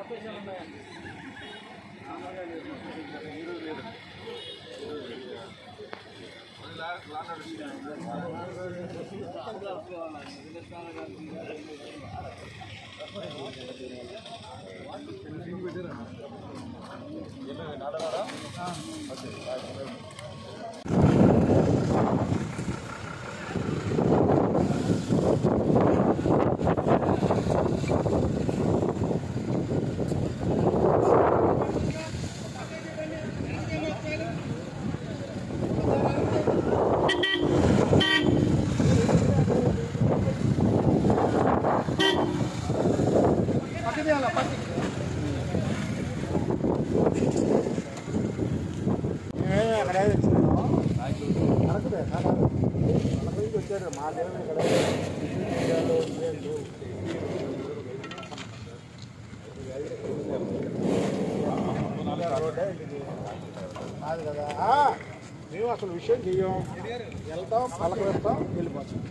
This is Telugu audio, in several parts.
కాదు కదా ఆ, మేము అసలు విషయం చెయ్యం వెళ్తాం పలక వెళ్తాం వెళ్ళిపోతాం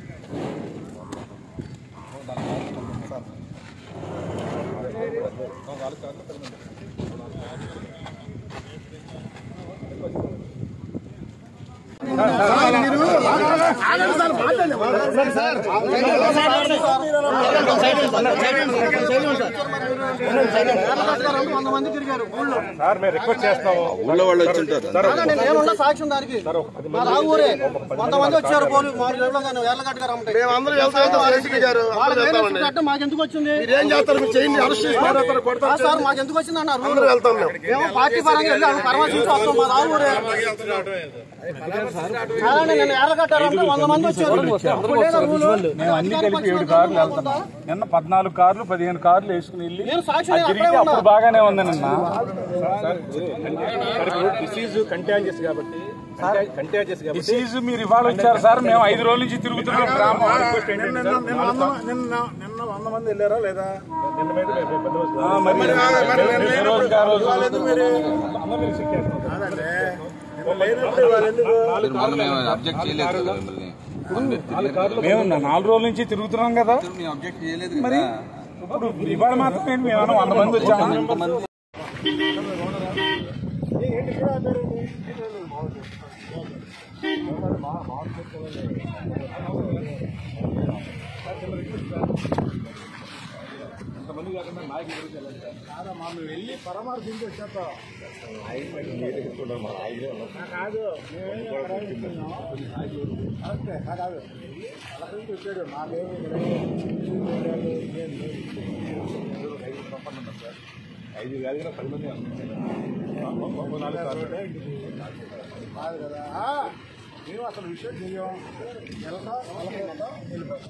వంద మంది తిరిగారు ఊళ్ళో సార్ మేము రిక్వెస్ట్ చేస్తాము ఊళ్ళో వాళ్ళు వచ్చి ఉంటారు అలాగే నేనున్న సాక్ష్యం దానికి మా రావురే కొంతమంది వచ్చారు పోలీ మాకు ఎవరిగాను ఎర్లగడ్డ గారు అమ్మటే మేమందరూ వెళ్తాం వాళ్ళ వేరే చట్టం మాకు ఎందుకు వచ్చింది ఏం చేస్తారు మీరు చేయండి అరెస్ట్ చేసి మాట్లాడతారు ఆ కొడతారు సార్ మాకు ఎందుకు వచ్చింది అన్నారు అందరూ వెళ్తాం మేము మేము పార్టీ పరంగా వెళ్ళి వాళ్ళని పరామర్శించి వస్తాం మా రావురే కాదండి నేను ఎర్లగట్టారంటే వంద మంది వచ్చారు అప్పుడు లేదా రూలు? మేము అన్ని కలిపి ఏడు కార్లు వెళ్తున్నాం నిన్న పద్నాలుగు కార్లు పదిహేను కార్లు వేసుకుని వెళ్ళి నేను సాక్షి అది తిరిగితే అప్పుడు బాగానే ఉంది నిన్న డిసీజ్ కంటాజియస్ కాబట్టి కంటాజియస్ కాబట్టి డిసీజ్ మీరు ఇవాళ వచ్చారు సార్ మేము ఐదు రోజుల నుంచి తిరుగుతున్నాం గ్రామం నిన్న నిన్న వంద నిన్న నిన్న వంద మంది వెళ్ళారా లేదా నిన్న మీద మేము బందోబస్తు ఆ, మరి ఏ రోజుకి ఆ రోజు కాదండి నిన్న లేనప్పుడు వాళ్ళు ఎందుకు మొన్న మేము అబ్జెక్ట్ చేయలేదు కదా మిమ్మల్ని మేము నాలుగు రోజుల నుంచి తిరుగుతున్నాం కదా మేము అబ్జెక్ట్ చేయలేదు మరి ఇప్పుడు ఇవాళ మాత్రం ఏంటి మేము ఏమన్నా వంద మంది వచ్చాము వెళ్ళి పరామర్శించి వచ్చేస్తాం కాదు మేమేం పరామర్శిస్తున్నాం. కరెక్టే, కాదు పలకరించి వచ్చాడు మాకేమి ఇక్కడ ఐదు వేల పది మంది కాదు కదా ఆ, మేము అసలు విషయం చెయ్యం వెళ్తాం పలక వెళ్తాం వెళ్ళిపోతాం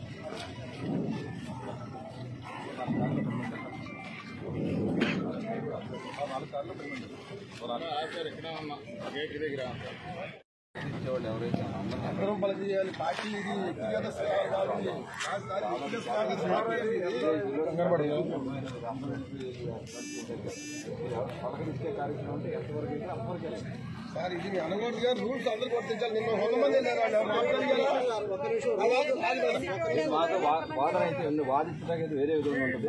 వాళ్ళు ఎవరైతే అందరూ అందరం పని చేయాలి పార్టీ ఇది వ్యక్తిగత సేవలు కాదు ఇది. కాదు సార్, వ్యక్తిగత సేవలు కాదు ఇది. సార్ ఇది మీ అనకూడదు గారు రూల్స్ అందరూ వర్తించాలి నిన్న వంద మంది వెళ్ళారు వాళ్ళు ఎవరు మాట్లాడగలరా? అలాగే కాదు కదా. మాతో వా- వాదన అయితే ఉంది వాదించడానికి అయితే వేరే విధంగా ఉంటుంది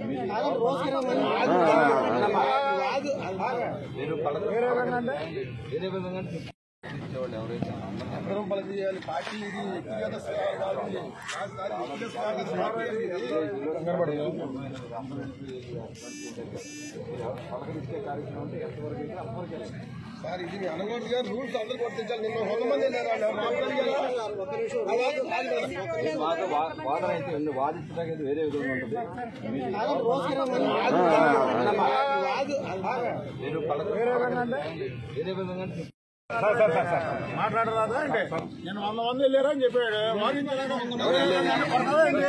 మీరు పడక వేరే విధంగా వాళ్ళు ఎవరైతే అందరూ అందరం పని చేయాలి పార్టీ ఇది వ్యక్తిగత సేవలు కాదు ఇది. కాదు సార్, వ్యక్తిగత సేవలు కాదు ఇది. సార్ ఇది మీ అనకూడదు గారు రూల్స్ అందరూ వర్తించాలి నిన్న వంద మంది వెళ్ళారు వాళ్ళు ఎవరు మాట్లాడగలరా? అలాగే కాదు కదా. మాతో వా- వాదన అయితే ఉంది వాదించడానికి అయితే వేరే విధంగా ఉంటుంది మీరు పడక వేరే విధంగా మాట్లాడరాదా అంటే నేను వంద మంది వెళ్ళారా అని చెప్పాడు వాదించలేక వంద మంది వెళ్ళారా అని కొడతావా ఏంటి?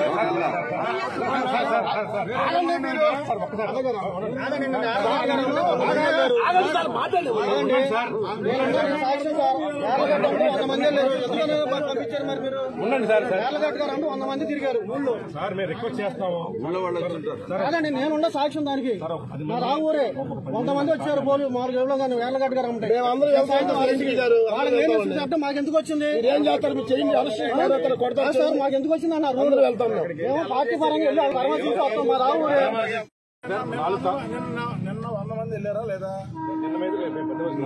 కాదండి మీరు. కాదండి, నిన్న యాదగిరిలో మాట్లాడారు. కాదండి. నేనంటే సాక్ష్యం సార్. యాదగిరిలో వంద మంది వెళ్ళారు. ఎందుకని మరి పంపించారు మరి మీరు ఉండండి సార్ సార్ యాదగిరి గారు అంటే వంద మంది తిరిగారు ఊళ్ళో సార్ మేము రిక్వెస్ట్ చేస్తాము ఊళ్ళో వాళ్ళు వచ్చి ఉంటారు కాదండి నేనున్న సాక్ష్యం దానికి మా రావురే వంద మంది వచ్చారు పోలీ మాకు ఎవరో కానీ వేలగడ్డ గారు అమ్మటే మేమందరూ వ్యవసాయం వాళ్ళ ఇంటికి వెళ్ళారు. వాళ్ళకి ఏం వచ్చింది చట్టం మాకు ఎందుకు వచ్చింది ఏం చేస్తారు మీరు చేయండి అరెస్ట్ చేసి మాట్లాడతారు ఆ కొడతారు సార్ మాకు ఎందుకు వచ్చింది అన్నారు అందరూ వెళ్తాం మేము మేము పార్టీ పరంగా వెళ్ళి వాళ్ళ పరామర్శించి వస్తాం మా రావురే నిన్న నిన్న వంద మంది వెళ్ళారా లేదా నిన్న మీద రేపు పెద్ద రోజు.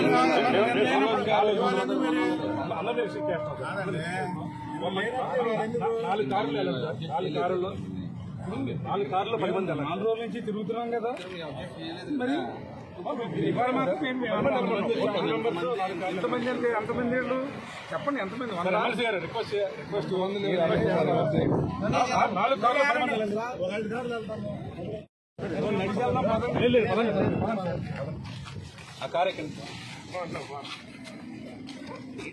అందరినీ రిస్ట్రిక్ట్ చేస్తాం సార్. నాలుగు కార్లు వెళ్ళాలి సార్ నాలుగు కార్లు నాలుగు కార్లు పది మంది వెళ్ళాలి నాలుగు రోజుల నుంచి తిరుగుతున్నాం కదా మరి ఇవాళ మాత్రం ఏంటి? ఎంతమంది అంటే ఎంతమంది వీళ్ళు? చెప్పండి ఎంతమంది వంద ఎమ్మెల్సీ గారు రిక్వెస్ట్ రిక్వెస్ట్ నాలుగు కార్లు పది మంది వెళ్ళండి. ఒక ఐదు కార్లు వెళ్తాము నడిచి వెళ్దాం పదండి. లేదు, లేదు, పదండి, పదండి. ఆ కార్ ఎక్కండి